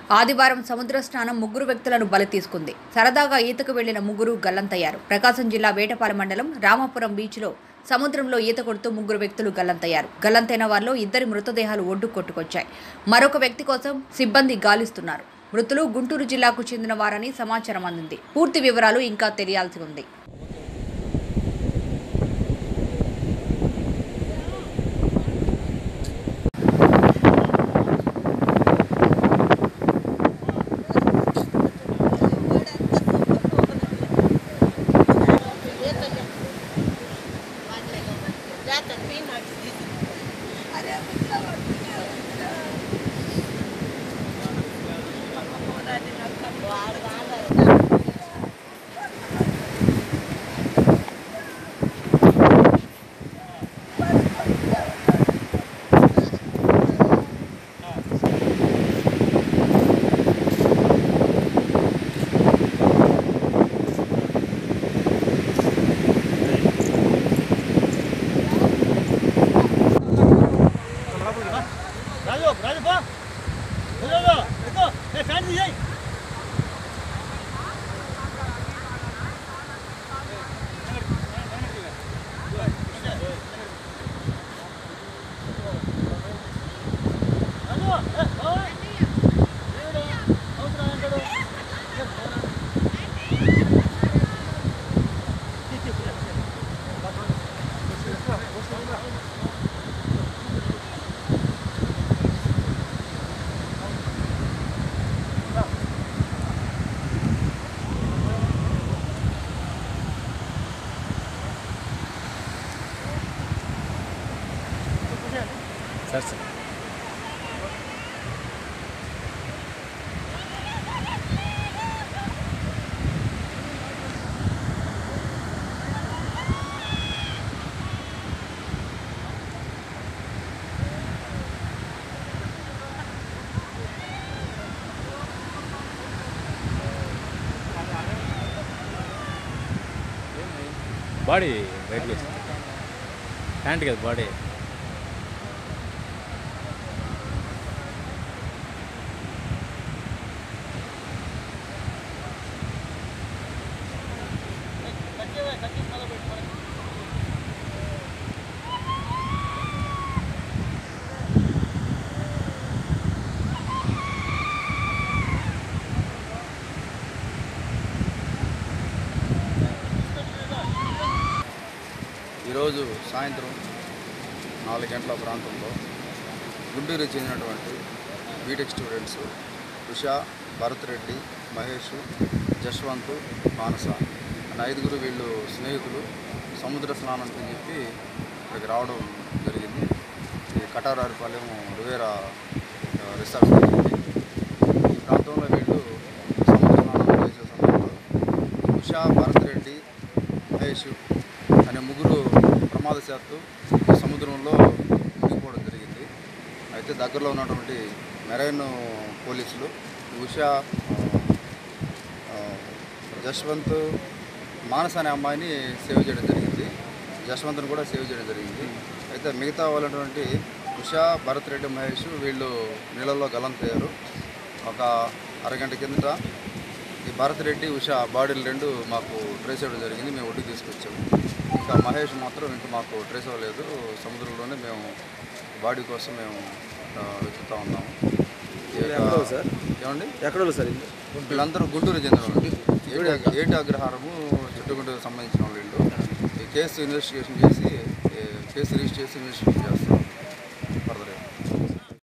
ఆదివారం సముద్ర స్నానం ముగ్గురు వ్యక్తులను బలి తీసుకుంది సరదాగా ఈతకు వెళ్లిన ముగ్గురు గల్లంతయ్యారు ప్రకాశం జిల్లా వేటపాలెం మండలం రామాపురం బీచ్లో సముద్రంలో ఈత కొడుతూ ముగ్గురు వ్యక్తులు గల్లంతయ్యారు గల్లంతైన వారిలో ఇద్దరి మృతదేహాలు ఒడ్డు కొట్టుకొచ్చాయి మరొక వ్యక్తి కోసం సిబ్బంది గాలిస్తున్నారు మృతులు గుంటూరు జిల్లాకు చెందిన వారని సమాచారం అందింది పూర్తి వివరాలు ఇంకా తెలియాల్సి ఉంది రాజు రాజు పో రాజు ఎక్కు ఏ ఫ్యాన్ తీసేయ్ రాజు ఏ ఓయ్ దేవుడు అవసరం అంటాడు సార్ సార్ బాడీ బయటకు వచ్చింది ప్యాంట్ కదా బాడీ ఈరోజు సాయంత్రం నాలుగు గంటల ప్రాంతంలో గుంటూరు చెందినటువంటి బీటెక్ స్టూడెంట్స్ ఉషా భరత్ రెడ్డి మహేష్ జశ్వంత్ మానస అనే ఐదుగురు వీళ్ళు స్నేహితులు సముద్ర స్నానం అని చెప్పి ఇక్కడికి రావడం జరిగింది ఈ కటారారిపాలెం రువేరా ఆ, రిసార్ట్స్ జరిగింది ఈ ప్రాంతంలో వీళ్ళు సముద్ర స్నానం చేసే సమయంలో ఉషా భరత్ రెడ్డి మహేష్ అనే ముగ్గురు ప్రమాదశాత్తు ఈ సముద్రంలో మునిగిపోవడం జరిగింది అయితే దగ్గరలో ఉన్నటువంటి మెరైన్ పోలీసులు ఉషా ఆ, జశ్వంత్ మానస్ అనే అమ్మాయిని సేవ్ చేయడం జరిగింది జశ్వంత్ని కూడా సేవ్ చేయడం జరిగింది అయితే మిగతా వాళ్ళటువంటి ఉషా భరత్ రెడ్డి మహేష్ వీళ్ళు నీళ్ళల్లో గలంతయ్యారు ఒక అరగంట కిందట ఈ భరత్ రెడ్డి ఉషా బాడీలు రెండు మాకు ట్రేస్ అవ్వడం జరిగింది మేము ఒడ్డుకి తీసుకొచ్చాము ఇంకా మహేష్ మాత్రం ఇంకా మాకు ట్రేస్ అవ్వలేదు సముద్రంలోనే మేము బాడీ కోసం మేము ఆ, వెతుకుతా ఉన్నాము ఈ యొక్క- ఎక్కడో సార్? ఏమండి ఎక్కడ సార్ ఇల్లు వీళ్ళందరూ గుంటూరు చెందిన వాళ్ళు ఏటి అగ్ర- ఏటి అగ్రహారము చుట్టుగుంటూరు సంబంధించిన వాళ్ళు వీళ్ళు ఈ కేసు ఇన్వెస్టిగేషన్ చేసి ఈ కేసు రిజిస్టర్ చేసి ఇన్వెస్టిగేషన్ చేస్తాం ఫర్దర్